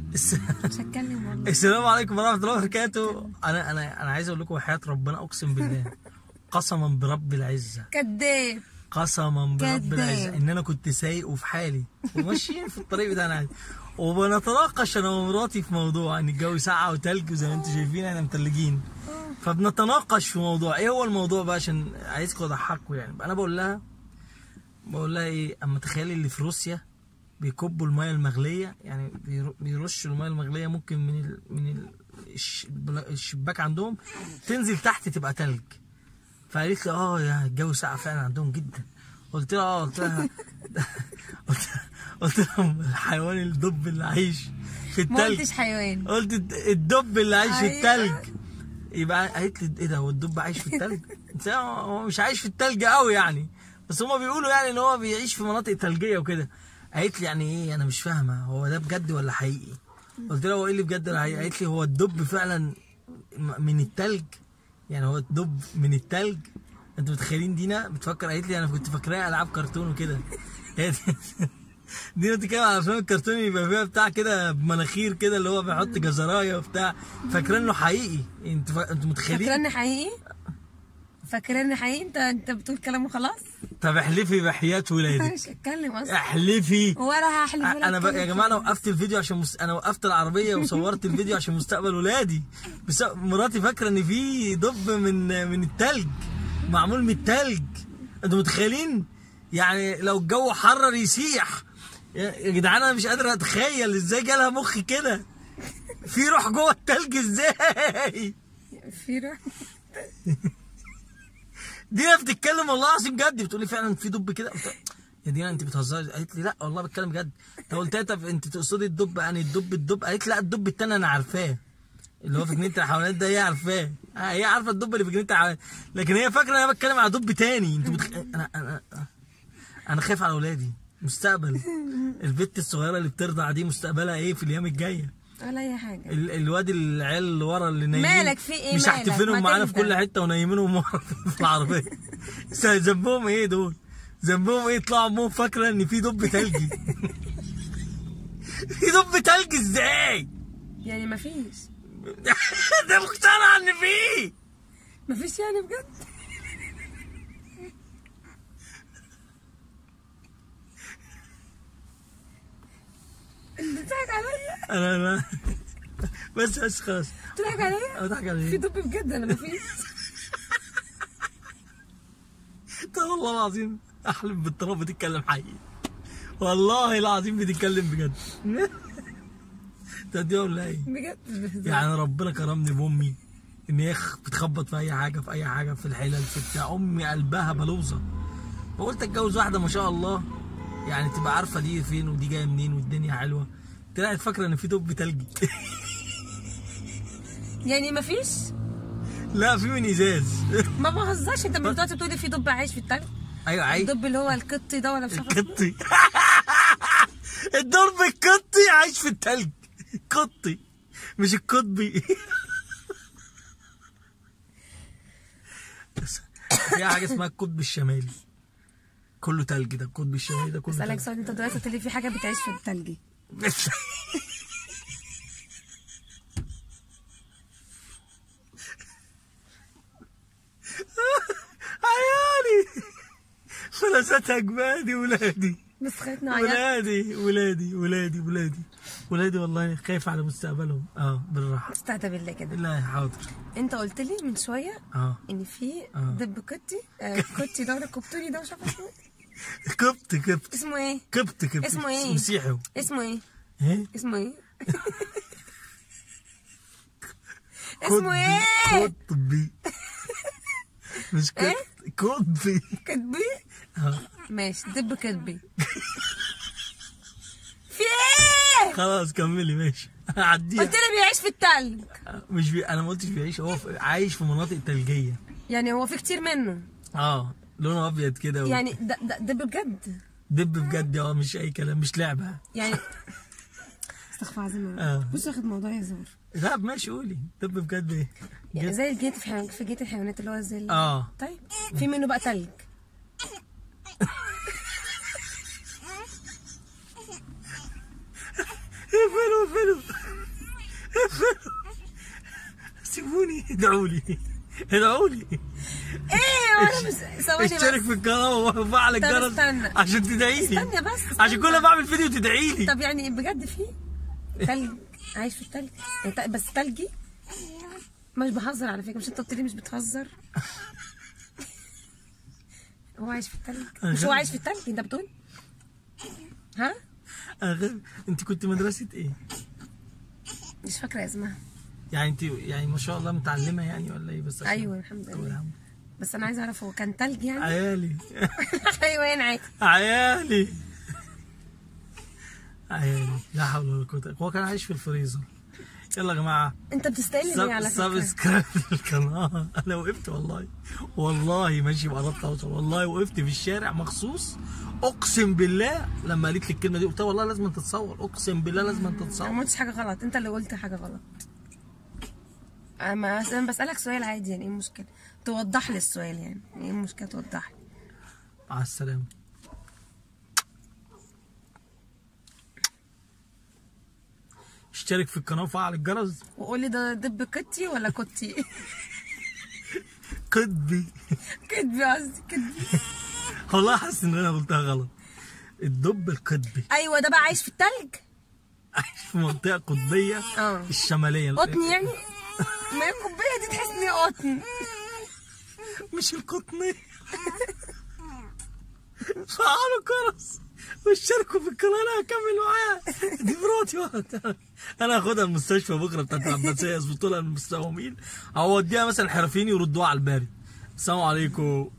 الس- مش هتكلم والله السلام عليكم ورحمه الله وبركاته انا انا انا عايز اقول لكم وحياه ربنا اقسم بالله قسما برب العزه كداب قسما برب كذاب. العزه ان انا كنت سايق وفي حالي وماشيين في الطريق بتاعنا عادي وبنتناقش انا ومراتي في موضوع ان الجو ساقع وتلج وزي ما انتم شايفين احنا متلجين فبنتناقش في موضوع ايه هو الموضوع بقى عشان عايزكم اضحكوا يعني انا بقول لها بقول لها ايه اما تخيلي اللي في روسيا بيكبوا الميه المغليه يعني بير- بيرشوا الميه المغليه ممكن من ال من ال الش- البلا- الشباك عندهم تنزل تحت تبقى تلج فقالت لي اه يا الجو ساقع فعلا عندهم جدا قلت لها اه قلت لها قلت قلت لهم الحيوان الدب اللي عايش في ما التلج قلتش حيوان قلت الد- الدب اللي عايش في أيوة. التلج يبقى قالت لي ايه ده هو الدب عايش في التلج؟ قلت لها هو مش عايش في التلج قوي يعني بس هما بيقولوا يعني ان هو بيعيش في مناطق ثلجيه وكده قالت لي يعني ايه انا مش فاهمه هو ده بجد ولا حقيقي؟ قلت لها هو ايه اللي بجد ولا حقيقي؟ قالت لي هو الدب فعلا م- من التلج يعني هو الدب من التلج انتوا متخيلين دينا بتفكر قالت لي انا كنت فاكراها العاب كرتون وكده هي دي- دينا بتتكلم على افلام الكرتون اللي يبقى فيها بتاع كده بمناخير كده اللي هو بيحط جزرايه وبتاع فاكرين انه حقيقي انتوا فا... انتوا متخيلين فاكراني حقيقي فاكراني حقيقي انت انت بتقول كلام وخلاص طب احلفي بحياة ولادك مش هتكلم اصلا احلفي ولا هحلف ولا انا ب... هتكلم يا جماعه انا وقفت الفيديو عشان مس... انا وقفت العربيه وصورت الفيديو عشان مستقبل ولادي بس مراتي فاكره ان في دب من من التلج معمول من التلج انتوا متخيلين يعني لو الجو حرر يسيح يا يا جدعان انا مش قادر اتخيل ازاي جالها مخي كده في روح جوه التلج ازاي في روح دينا بتتكلم والله العظيم جد بتقول لي فعلا في دب كده قلت لها، يا دينا انت بتهزري قالت لي لا والله بتكلم جد طب قلت لها طب انت تقصدي الدب يعني الدب الدب قالت لي لا الدب التاني انا عارفاه اللي هو في جنينه الحيوانات ده هي عارفاه آه، هي عارفه الدب اللي في جنينه الحيوانات لكن هي فاكره ان انا بتكلم على دب تاني انت متخ... انا انا انا خايف على اولادي مستقبل البت الصغيره اللي بترضع دي مستقبلها ايه في الايام الجايه ولا اي حاجه ال- الواد العيال اللي ورا اللي نايمين مالك في إيه مش مالك؟ هحتفلهم ما معانا في تهدى. كل حته ونايمينهم ورا في العربيه س- ذنبهم ايه دول؟ ذنبهم ايه يطلعوا امهم فاكره ان في دب تلجي في دب تلج ازاي؟ يعني مفيش ده مقتنع ان في مفيش يعني بجد انت بتضحك عليا انا انا بس بس خلاص بتضحك عليا انا بضحك في عليك دب بجد انا مفيش طب والله العظيم احلف بالتراب بتتكلم حقيقي والله العظيم بتتكلم بجد طب دي ولا ايه؟ بجد مش بهزر. يعني ربنا كرمني بامي ان هي خ- بتخبط في اي حاجه في اي حاجه في الحلل في بتاع امي قلبها بلوزه فقلت اتجوز واحده ما شاء الله يعني تبقى عارفه دي فين ودي جايه منين والدنيا حلوه طلعت فاكره ان في دب تلجي يعني مفيش لا في من ازاز ما بهزرش انت من دلوقتي بتقولي في دب عايش في التلج ايوه عايز الدب اللي هو القطي ده ولا مش عارفه اسمه؟ قطي الدرب القطي عايش في التلج قطي مش القطبي بس في حاجه اسمها القطب الشمالي كله تلج ده القطب الشمالي ده كله اسالك تلج سؤال انت دلوقتي قلت لي في حاجه بتعيش في التلج بس- عيالي فلست اجبادي ولادي بس خلتنا عيال ولادي ولادي ولادي ولادي ولادي والله خايف على مستقبلهم اه بالراحه استهدى بالله كده لا حاضر انت قلت لي من شويه اه ان في آه. دب قطي آه، قطي ده ولا كبتوني ده مش عارفه اسمه إيه. كبت كبت اسمه ايه كبت كبت اسمه إيه؟ مسيحي هو. اسمه ايه ايه اسمه ايه اسمه ايه قطبي مش إيه؟ كبت قطبي كدبي اه ماشي دب كدبي في ايه خلاص كملي ماشي هعديها قلت لي بيعيش في التلج مش بي... انا ما قلتش بيعيش هو في... عايش في مناطق ثلجيه يعني هو في كتير منه اه لونه ابيض كده و... يعني ده ده دب بجد دب بجد اه مش اي كلام مش لعبه يعني استغفر الله آه. العظيم بص واخد موضوع هزار لا ماشي قولي دب بجد ايه يعني زي الجيت في حيوان في جيت الحيوانات اللي هو زي ال- اه طيب في منه بقى تلج اقفلوا اقفلوا ادعوا لي ادعوا لي ايه وانا مش ثواني اشترك بس في القناه وفعل الجرس استنى. عشان تدعي لي استنى بس عشان استنى. كل ما بعمل فيديو تدعي لي طب يعني بجد في تلج عايش في التلج يعني ت- بس تلجي مش بهزر على فكره مش انت قلت لي مش بتهزر هو عايش في التلج مش هو عايش في التلج انت بتقول ها أغ... انت كنت مدرسه ايه مش فاكره اسمها يعني انت يعني ما شاء الله متعلمه يعني ولا ايه بس عشان- ايوه الحمد طب لله الحمد بس انا عايزه اعرف هو كان تلج يعني عيالي ايوه يعني عادي عيالي عيالي لا حول ولا قوه إلا- هو كان عايش في الفريزر يلا يا جماعه انت بتستقل ليه على فكره سبسكرايب للقناه انا وقفت والله والله ماشي بقربت اوصل والله وقفت في الشارع مخصوص اقسم بالله لما قالت لي الكلمه دي قلت لها والله لازم تتصور اقسم بالله لازم انا ما تتصور قلتش حاجه غلط انت اللي قلت حاجه غلط اما انا بسالك سؤال عادي يعني ايه المشكله توضح لي السؤال يعني ايه المشكله توضح لي مع السلامه اشترك في القناه وفعل الجرس وقول لي ده دب كتي ولا كتي قطبي كدبي قصدي كدبي والله حاسس ان انا قلتها غلط الدب القطبي ايوه ده بقى عايش في التلج عايش في منطقه قطبيه اه. الشماليه قطن يعني ما هي الكوبايه دي تحس ان هي قطن مش القطنية فعلوا كرس واشتركوا في القناة انا هكمل معاها دي مراتي وقت انا هاخدها المستشفى بكره بتاعت العباسية يظبطوا لها المستوى مين او اوديها مثلا حرفيين يردوها على الباري السلام عليكم